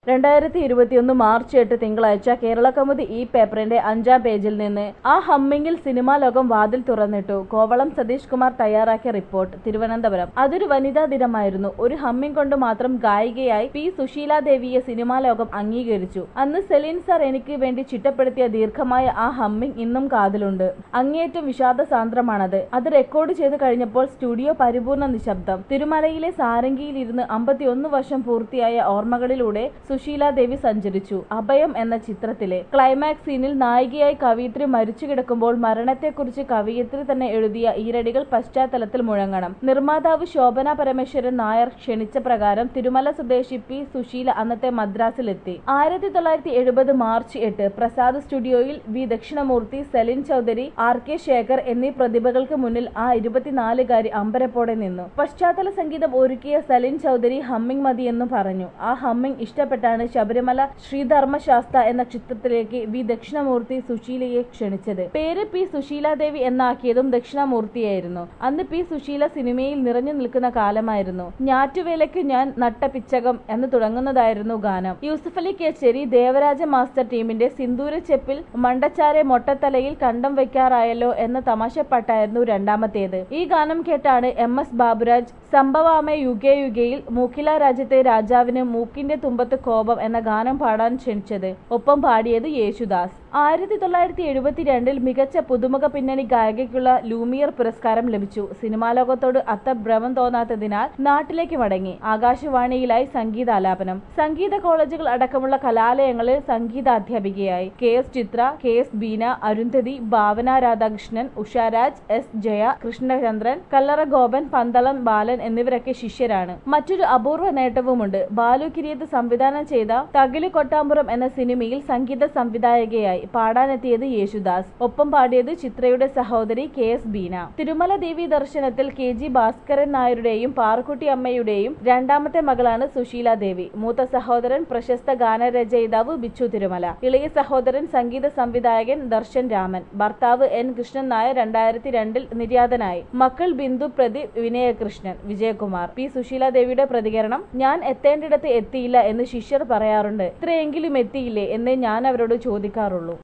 രണ്ടായിരത്തി ഇരുപത്തിയൊന്ന് മാർച്ച് എട്ട് തിങ്കളാഴ്ച കേരള കൗമുദി ഈ പേപ്പറിന്റെ അഞ്ചാം പേജിൽ നിന്ന് ആ ഹമ്മിങ്ങിൽ സിനിമാ ലോകം വാതിൽ തുറന്നിട്ടു കോവളം സതീഷ് കുമാർ തയ്യാറാക്കിയ റിപ്പോർട്ട് തിരുവനന്തപുരം അതൊരു വനിതാ ദിനമായിരുന്നു ഒരു ഹമ്മിങ് കൊണ്ട് മാത്രം ഗായികയായി പി സുശീല ദേവിയെ സിനിമാ ലോകം അംഗീകരിച്ചു അന്ന് സെലീൻ സാർ എനിക്ക് വേണ്ടി ചിട്ടപ്പെടുത്തിയ ദീർഘമായ ആ ഹമ്മിങ് ഇന്നും കാതിലുണ്ട് അങ്ങേയറ്റം വിഷാദ സാന്ദ്രമാണത് അത് റെക്കോർഡ് ചെയ്ത് കഴിഞ്ഞപ്പോൾ സ്റ്റുഡിയോ പരിപൂർണ നിശബ്ദം തിരുമലയിലെ സാരംഗിയിലിരുന്ന് അമ്പത്തിയൊന്ന് വർഷം പൂർത്തിയായ ഓർമ്മകളിലൂടെ സുശീല ദേവി സഞ്ചരിച്ചു അഭയം എന്ന ചിത്രത്തിലെ ക്ലൈമാക്സ് സീനിൽ നായികയായി കവയിത്രി മരിച്ചു കിടക്കുമ്പോൾ മരണത്തെക്കുറിച്ച് കവയിത്രി തന്നെ എഴുതിയ ഈരടികൾ പശ്ചാത്തലത്തിൽ മുഴങ്ങണം നിർമ്മാതാവ് ശോഭന പരമേശ്വരൻ നായർ ക്ഷണിച്ച പ്രകാരം തിരുമല സ്വദേശി പി സുശീല അന്നത്തെ മദ്രാസിലെത്തി ആയിരത്തി തൊള്ളായിരത്തി എഴുപത് മാർച്ച് എട്ട് പ്രസാദ് സ്റ്റുഡിയോയിൽ V Dakshinamoorthy Salil Chowdhury R K Sekhar എന്നീ പ്രതിഭകൾക്ക് മുന്നിൽ ആ ഇരുപത്തിനാലുകാരി അമ്പരപ്പോടെ നിന്നു പശ്ചാത്തല സംഗീതം ഒരുക്കിയ സലിൻ ചൗധരി ഹമ്മിങ് മതിയെന്നു പറഞ്ഞു ആ ഹമ്മിങ് ഇഷ്ടപ്പെട്ടാണ് ശബരിമല ശ്രീധർമ്മശാസ്ത്ര എന്ന ചിത്രത്തിലേക്ക് വി ദക്ഷിണമൂർത്തി സുശീലയെ ക്ഷണിച്ചത് പേര് പി സുശീലാദേവി എന്നാക്കിയതും ദക്ഷിണമൂർത്തിയായിരുന്നു അന്ന് പി സുശീല സിനിമയിൽ നിറഞ്ഞു നിൽക്കുന്ന കാലമായിരുന്നു ഞാറ്റുവേലയ്ക്ക് ഞാൻ നട്ട പിച്ചകം എന്ന് തുടങ്ങുന്നതായിരുന്നു ഗാനം യൂസഫ് അലി കേച്ചേരി ദേവരാജ മാസ്റ്റർ ടീമിന്റെ സിന്ദൂര ചെപ്പിൽ മണ്ടച്ചാരെ മൊട്ടത്തലയിൽ കണ്ടം വെക്കാറായല്ലോ എന്ന തമാശപ്പാട്ടായിരുന്നു രണ്ടാമത്തേത് ഈ ഗാനം കേട്ടാണ് എം എസ് ബാബുരാജ് സംഭവാമേ യുഗേ യുഗയിൽ മൂക്കില രാജ്യത്തെ രാജാവിന് മൂക്കിന്റെ തുമ്പത്ത് കോപം എന്ന ഗാനം പാടാൻ ക്ഷണിച്ചത് ഒപ്പം പാടിയത് യേശുദാസ് ആയിരത്തി തൊള്ളായിരത്തി എഴുപത്തിരണ്ടിൽ മികച്ച പുതുമുഖ പിന്നണി ഗായികയ്ക്കുള്ള ലൂമിയർ പുരസ്കാരം ലഭിച്ചു സിനിമാ ലോകത്തോട് അത്ര ഭ്രമം തോന്നാത്തതിനാൽ നാട്ടിലേക്ക് മടങ്ങി ആകാശവാണിയിലായി സംഗീതാലാപനം സംഗീത കോളേജുകൾ അടക്കമുള്ള കലാലയങ്ങളിൽ സംഗീതാധ്യാപികയായി K S Chithra K S Beena Arundhathi Bhavana Radhakrishnan Usharaj S Jaya Krishnachandran Kallara Gopan Pandalam Balan എന്നിവരൊക്കെ ശിഷ്യരാണ് മറ്റൊരു അപൂർവ നേട്ടവുമുണ്ട് ബാലു കിരിയത്ത് സംവിധാനം ചെയ്ത തകിലു കൊട്ടാമ്പുറം എന്ന സിനിമയിൽ സംഗീത സംവിധായകയായി പാടാനെത്തിയത് യേശുദാസ് ഒപ്പം പാടിയത് ചിത്രയുടെ സഹോദരി കെ എസ് ബീന തിരുമല ദേവി ദർശനത്തിൽ കെ ജി ഭാസ്കരൻ നായരുടെയും പാർക്കുട്ടി അമ്മയുടെയും രണ്ടാമത്തെ മകളാണ് സുശീല ദേവി മൂത്ത സഹോദരൻ പ്രശസ്ത ഗാനരചയിതാവ് ബിച്ചു തിരുമല ഇളയ സഹോദരൻ സംഗീത സംവിധായകൻ ദർശൻ രാമൻ ഭർത്താവ് എൻ കൃഷ്ണൻ നായർ രണ്ടായിരത്തി രണ്ടിൽ നിര്യാതനായി മക്കൾ ബിന്ദു പ്രദീപ് വിനയകൃഷ്ണൻ വിജയകുമാർ പി സുശീല ദേവിയുടെ പ്രതികരണം ഞാൻ എത്തേണ്ടിടത്ത് എത്തിയില്ല എന്ന് ശിഷ്യർ പറയാറുണ്ട് ഇത്രയെങ്കിലും എത്തിയില്ലേ എന്നേ ഞാൻ അവരോട് ചോദിക്കാറുള്ളൂ